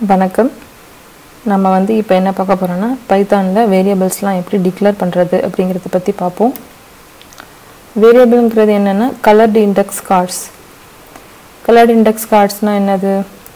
வணக்கம் நம்ம வந்து இப்போ என்ன பார்க்க போகிறோன்னா பைத்தானில் வேரியபிள்ஸ்லாம் எப்படி டிக்ளேர் பண்ணுறது அப்படிங்கிறத பற்றி பார்ப்போம் வேரியபிள்ங்கிறது என்னென்னா coloured index cards coloured index கார்ட்ஸ்னால் என்னது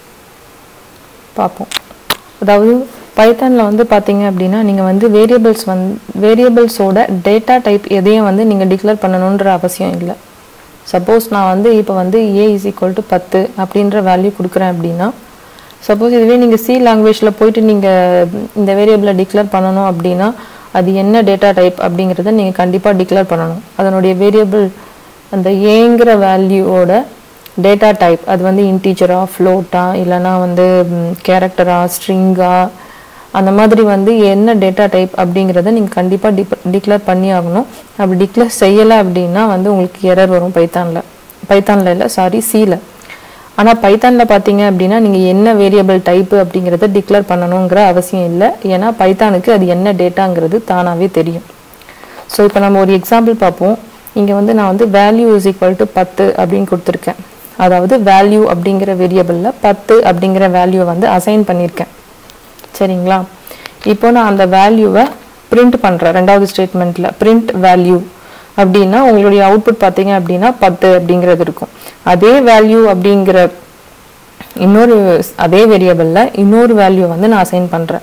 பார்ப்போம் அதாவது பைத்தானில் வந்து பார்த்தீங்க அப்படின்னா நீங்கள் வந்து வேரியபிள்ஸ் வந்து வேரியபிள்ஸோட டேட்டா டைப் எதையும் வந்து நீங்கள் டிக்ளேர் பண்ணணுன்ற அவசியம் இல்லை சப்போஸ் நான் வந்து இப்போ வந்து ஏ இஸ் ஈக்குவல் டு பத்து அப்படின்ற வேல்யூ கொடுக்குறேன் அப்படின்னா சப்போஸ் இதுவே நீங்கள் சி லாங்குவேஜில் போயிட்டு நீங்கள் இந்த வேரியபிளை டிக்ளேர் பண்ணணும் அப்படின்னா அது என்ன டேட்டா டைப் அப்படிங்கிறத நீங்கள் கண்டிப்பாக டிக்ளேர் பண்ணணும் அதனுடைய வேரியபிள் அந்த ஏங்கிற வேல்யூவோட டேட்டா டைப் அது வந்து இன்டீஜரா ஃப்ளோட்டா இல்லைனா வந்து கேரக்டரா ஸ்ட்ரிங்கா அந்த மாதிரி வந்து என்ன டேட்டா டைப் அப்படிங்கிறத நீங்கள் கண்டிப்பாக டிப் டிக்ளேர் பண்ணி ஆகணும் அப்படி டிக்ளேர் செய்யலை அப்படின்னா வந்து உங்களுக்கு எரர் வரும் பைத்தானில் பைத்தானில் இல்லை சாரி சியில் ஆனால் பைத்தானில் பார்த்தீங்க அப்படின்னா நீங்கள் என்ன வேரியபிள் டைப்பு அப்படிங்கிறத டிக்ளேர் பண்ணணுங்கிற அவசியம் இல்லை ஏன்னா பைத்தானுக்கு அது என்ன டேட்டாங்கிறது தானாகவே தெரியும் ஸோ இப்போ நம்ம ஒரு எக்ஸாம்பிள் பார்ப்போம் இங்கே வந்து நான் வந்து வேல்யூ இஸ் ஈக்குவல் டு பத்து அப்படின்னு கொடுத்துருக்கேன் அதாவது வேல்யூ அப்படிங்கிற வேரியபிளில் பத்து அப்படிங்கிற வேல்யூவை வந்து அசைன் பண்ணியிருக்கேன் சரிங்களா இப்போ நான் அந்த வேல்யூவை பிரிண்ட் பண்ணுறேன் ரெண்டாவது ஸ்டேட்மெண்ட்டில் பிரிண்ட் வேல்யூ அப்படின்னா உங்களுடைய அவுட்புட் பார்த்தீங்க அப்படின்னா பத்து அப்படிங்கிறது இருக்கும் அதே வேல்யூ அப்படிங்கிற இன்னொரு அதே வேரியபிளில் இன்னொரு வேல்யூ வந்து நான் அசைன் பண்ணுறேன்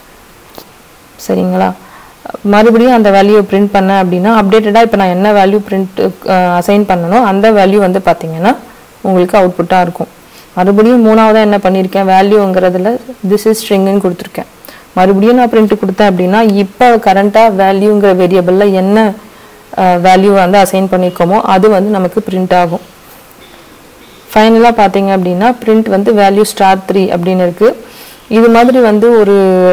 சரிங்களா மறுபடியும் அந்த வேல்யூவை பிரிண்ட் பண்ணேன் அப்படின்னா அப்டேட்டடாக இப்போ நான் என்ன வேல்யூ பிரிண்ட் அசைன் பண்ணனோ அந்த வேல்யூ வந்து பார்த்தீங்கன்னா உங்களுக்கு அவுட்புட்டாக இருக்கும் மறுபடியும் மூணாவதாக என்ன பண்ணியிருக்கேன் வேல்யூங்கிறதுல திஸ் இஸ் ஸ்ட்ரிங்குன்னு கொடுத்துருக்கேன் மறுபடியும் நான் பிரிண்ட் கொடுத்தேன் அப்படின்னா இப்போ கரண்ட்டாக வேல்யூங்கிற வேரியபிளில் என்ன வேல்யூ வந்து அசைன் பண்ணியிருக்கோமோ அது வந்து நமக்கு பிரிண்ட் ஆகும் ஃபைனலாக பார்த்தீங்க அப்படின்னா பிரிண்ட் வந்து வேல்யூ ஸ்டார் த்ரீ அப்படின்னு இருக்குது இது மாதிரி வந்து ஒரு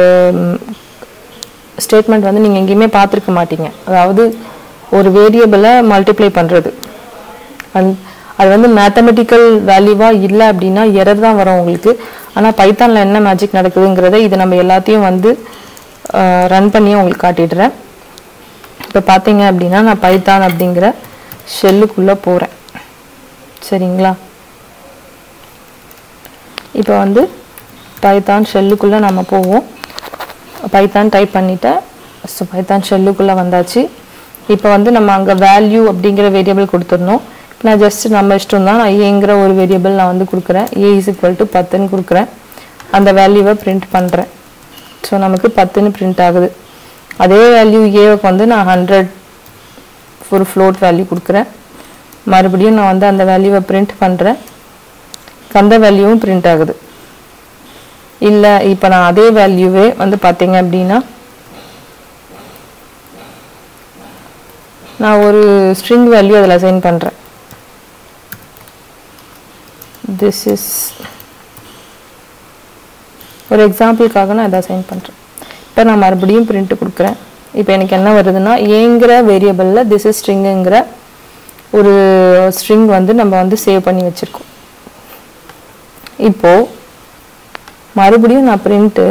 ஸ்டேட்மெண்ட் வந்து நீங்கள் எங்கேயுமே பார்த்துருக்க மாட்டீங்க அதாவது ஒரு வேரியபிளை மல்டிப்ளை பண்ணுறது அந் அது வந்து மேத்தமெட்டிக்கல் வேல்யூவாக இல்லை அப்படின்னா எரர் தான் வரும் உங்களுக்கு ஆனால் பைத்தானில் என்ன மேஜிக் நடக்குதுங்கிறத இது நம்ம எல்லாத்தையும் வந்து ரன் பண்ணி உங்களுக்கு காட்டிடுறேன் இப்போ பார்த்தீங்க அப்படின்னா நான் பைத்தான் அப்படிங்கிற ஷெல்லுக்குள்ளே போகிறேன் சரிங்களா இப்போ வந்து பைத்தான் ஷெல்லுக்குள்ளே நம்ம போவோம் பைத்தான் டைப் பண்ணிட்டேன் ஸோ பைத்தான் ஷெல்லுக்குள்ளே வந்தாச்சு இப்போ வந்து நம்ம அங்கே வேல்யூ அப்படிங்கிற வேரியபிள் கொடுத்துருந்தோம் நான் ஜஸ்ட் நம்ம இஷ்டம் தான் நான் ஏங்கிற ஒரு வேரியபிள் நான் வந்து கொடுக்குறேன் ஏ இஸ் ஈக்குவல் டு பத்துன்னு கொடுக்குறேன் அந்த வேல்யூவை பிரிண்ட் பண்ணுறேன் ஸோ நமக்கு பத்துன்னு பிரிண்ட் ஆகுது அதே வேல்யூ ஏவுக்கு வந்து நான் ஹண்ட்ரட் ஒரு ஃப்ளோட் வேல்யூ கொடுக்குறேன் மறுபடியும் நான் வந்து அந்த வேல்யூவை பிரிண்ட் பண்ணுறேன் அந்த வேல்யூவும் பிரிண்ட் ஆகுது இல்லை இப்போ நான் அதே வேல்யூவே வந்து பார்த்தீங்க அப்படின்னா நான் ஒரு ஸ்ட்ரிங் வேல்யூ அதில் அசைன் பண்ணுறேன் திஸ் இஸ் ஒரு எக்ஸாம்பிளுக்காக நான் இதை அசைன் பண்ணுறேன் இப்போ நான் மறுபடியும் பிரிண்ட் கொடுக்குறேன் இப்போ எனக்கு என்ன வருதுன்னா ஏங்கிற வேரியபிளில் திஸ் இஸ் ஸ்ட்ரிங்குங்கிற ஒரு ஸ்ட்ரிங் வந்து நம்ம வந்து சேவ் பண்ணி வச்சுருக்கோம் இப்போது மறுபடியும் நான் பிரிண்ட்டு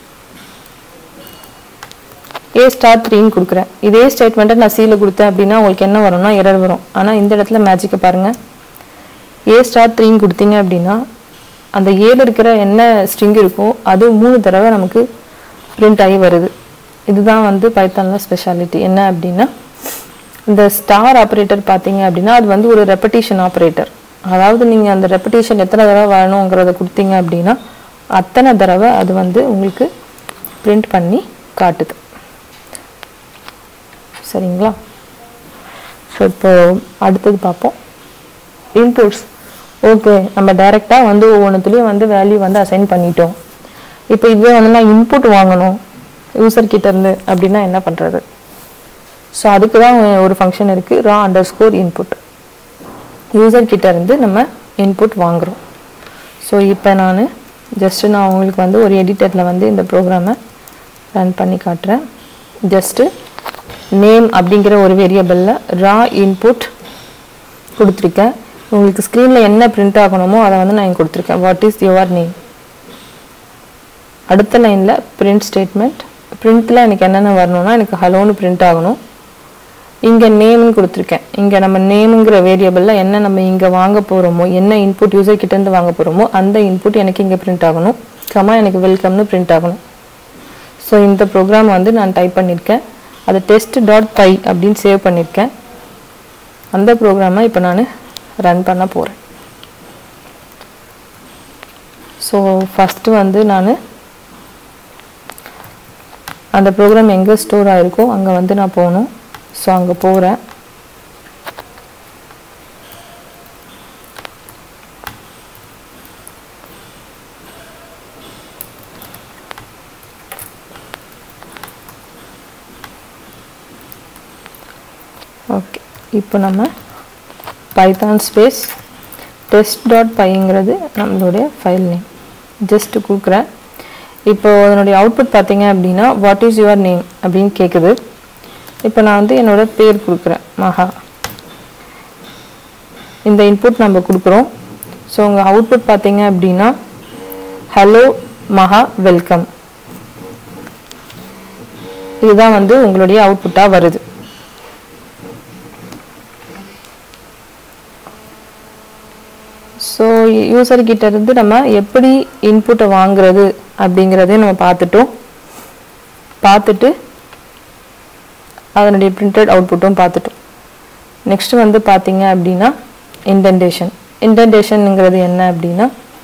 ஏ ஸ்டார் த்ரீன்னு கொடுக்குறேன் இதே ஸ்டேட்மெண்ட்டை நான் சீல கொடுத்தேன் அப்படின்னா உங்களுக்கு என்ன வரும்னா எரர் வரும் ஆனால் இந்த இடத்துல மேஜிக்கை பாருங்கள் ஏ ஸ்டார் த்ரீன்னு கொடுத்தீங்க அப்படின்னா அந்த ஏல இருக்கிற என்ன ஸ்ட்ரிங் இருக்கோ அது மூணு தடவை நமக்கு பிரிண்ட் ஆகி வருது இதுதான் வந்து பைத்தானில் ஸ்பெஷாலிட்டி என்ன அப்படின்னா இந்த ஸ்டார் ஆப்ரேட்டர் பார்த்தீங்க அப்படின்னா அது வந்து ஒரு ரெப்படேஷன் ஆப்ரேட்டர் அதாவது நீங்கள் அந்த ரெப்படேஷன் எத்தனை தடவை வரணுங்கிறத கொடுத்தீங்க அப்படின்னா அத்தனை தடவை அது வந்து உங்களுக்கு பிரிண்ட் பண்ணி காட்டுது சரிங்களா ஸோ இப்போ அடுத்தது பார்ப்போம் இன்புட்ஸ் ஓகே நம்ம டைரெக்டாக வந்து ஒவ்வொன்றுத்துலேயும் வந்து வேல்யூ வந்து அசைன் பண்ணிட்டோம் இப்போ இதுவே வந்து நான் இன்புட் வாங்கணும் யூசர் கிட்டேருந்து அப்படின்னா என்ன பண்ணுறது ஸோ அதுக்கு தான் ஒரு ஃபங்க்ஷன் இருக்குது raw underscore input user கிட்டேருந்து நம்ம இன்புட் வாங்குகிறோம் ஸோ இப்போ நான் ஜஸ்ட்டு நான் உங்களுக்கு வந்து ஒரு எடிட்டரில் வந்து இந்த ப்ரோக்ராமை ரன் பண்ணி காட்டுறேன் ஜஸ்ட்டு நேம் அப்படிங்கிற ஒரு வேரியபிளில் ரா இன்புட் கொடுத்துருக்கேன் உங்களுக்கு ஸ்க்ரீனில் என்ன பிரிண்ட் ஆகணுமோ அதை வந்து நான் இங்கே கொடுத்துருக்கேன் வாட் இஸ் யுவர் நேம் அடுத்த லைனில் பிரிண்ட் ஸ்டேட்மெண்ட் பிரிண்ட்டில் எனக்கு என்னென்ன வரணும்னா எனக்கு ஹலோன்னு பிரிண்ட் ஆகணும் இங்கே நேம்னு கொடுத்துருக்கேன் இங்கே நம்ம நேமுங்கிற வேரியபிளில் என்ன நம்ம இங்கே வாங்க போகிறோமோ என்ன இன்புட் யூசர் கிட்டேருந்து வாங்க போகிறோமோ அந்த இன்புட் எனக்கு இங்கே பிரிண்ட் ஆகணும் கமா எனக்கு வெல்கம்னு பிரிண்ட் ஆகணும் ஸோ இந்த ப்ரோக்ராம் வந்து நான் டைப் பண்ணியிருக்கேன் அது டெஸ்ட் டாட் பை அப்படின்னு சேவ் பண்ணியிருக்கேன் அந்த ப்ரோக்ராமை இப்போ நான் ரன் பண்ண போகிறேன் ஸோ ஃபஸ்ட்டு வந்து நான் அந்த ப்ரோக்ராம் எங்கே ஸ்டோர் ஆகிருக்கோ அங்கே வந்து நான் போகணும் ஸோ அங்கே போகிறேன் ஓகே இப்போ நம்ம பைத்தான் ஸ்பேஸ் டெஸ்ட் டாட் பைங்கிறது நம்மளுடைய ஃபைல் நேம் ஜஸ்ட்டு கொடுக்குறேன் இப்போ அதனுடைய அவுட்புட் பார்த்தீங்க அப்படின்னா வாட் இஸ் யுவர் நேம் அப்படின்னு கேட்குது இப்போ நான் வந்து என்னோட பேர் கொடுக்குறேன் மகா இந்த இன்புட் நம்ம கொடுக்குறோம் ஸோ உங்கள் அவுட்புட் பார்த்தீங்க அப்படின்னா ஹலோ மகா வெல்கம் இதுதான் வந்து உங்களுடைய அவுட்புட்டாக வருது ஸோ யூசர் கிட்ட இருந்து நம்ம எப்படி இன்புட்டை வாங்குறது அப்படிங்கிறதையும் நம்ம பார்த்துட்டோம் பார்த்துட்டு அதனுடைய பிரிண்டட் அவுட்புட்டும் பார்த்துட்டோம் நெக்ஸ்ட் வந்து பார்த்தீங்க அப்படின்னா இன்டென்டேஷன் இன்டென்டேஷனுங்கிறது என்ன அப்படின்னா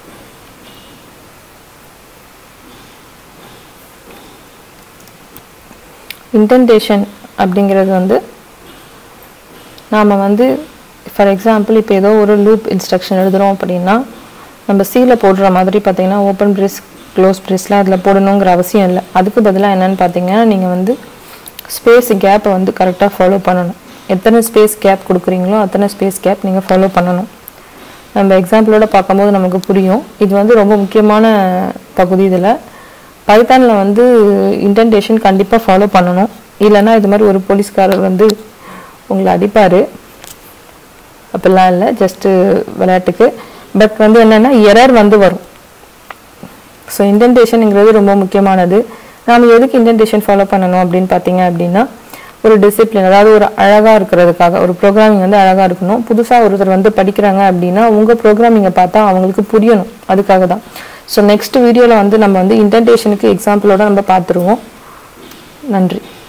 இன்டென்டேஷன் அப்படிங்கிறது வந்து நாம் வந்து ஃபார் எக்ஸாம்பிள் இப்போ ஏதோ ஒரு லூப் இன்ஸ்ட்ரக்ஷன் எழுதுகிறோம் அப்படின்னா நம்ம சீல போடுற மாதிரி பார்த்தீங்கன்னா ஓப்பன் ப்ரெஸ் க்ளோஸ் ப்ரெஸ்லாம் அதில் போடணுங்கிற அவசியம் இல்லை அதுக்கு பதிலாக என்னென்னு பார்த்தீங்கன்னா நீங்கள் வந்து ஸ்பேஸ் கேப்பை வந்து கரெக்டாக ஃபாலோ பண்ணணும் எத்தனை ஸ்பேஸ் கேப் கொடுக்குறீங்களோ அத்தனை ஸ்பேஸ் கேப் நீங்கள் ஃபாலோ பண்ணணும் நம்ம எக்ஸாம்பிளோட பார்க்கும்போது நமக்கு புரியும் இது வந்து ரொம்ப முக்கியமான பகுதி இதில் பைத்தானில் வந்து இன்டென்டேஷன் கண்டிப்பாக ஃபாலோ பண்ணணும் இல்லைன்னா இது மாதிரி ஒரு போலீஸ்காரர் வந்து உங்களை அடிப்பார் அப்படிலாம் இல்லை ஜஸ்ட்டு விளையாட்டுக்கு பட் வந்து என்னென்னா எரர் வந்து வரும் ஸோ இன்டென்டேஷனுங்கிறது ரொம்ப முக்கியமானது நாம் எதுக்கு இன்டென்டேஷன் ஃபாலோ பண்ணணும் அப்படின்னு பார்த்தீங்க அப்படின்னா ஒரு டிசிப்ளின் அதாவது ஒரு அழகாக இருக்கிறதுக்காக ஒரு ப்ரோக்ராமிங் வந்து அழகாக இருக்கணும் புதுசாக ஒருத்தர் வந்து படிக்கிறாங்க அப்படின்னா உங்கள் ப்ரோக்ராமிங்கை பார்த்தா அவங்களுக்கு புரியணும் அதுக்காக தான் ஸோ நெக்ஸ்ட் வீடியோவில் வந்து நம்ம வந்து இன்டென்டேஷனுக்கு எக்ஸாம்பிளோட நம்ம பார்த்துருவோம் நன்றி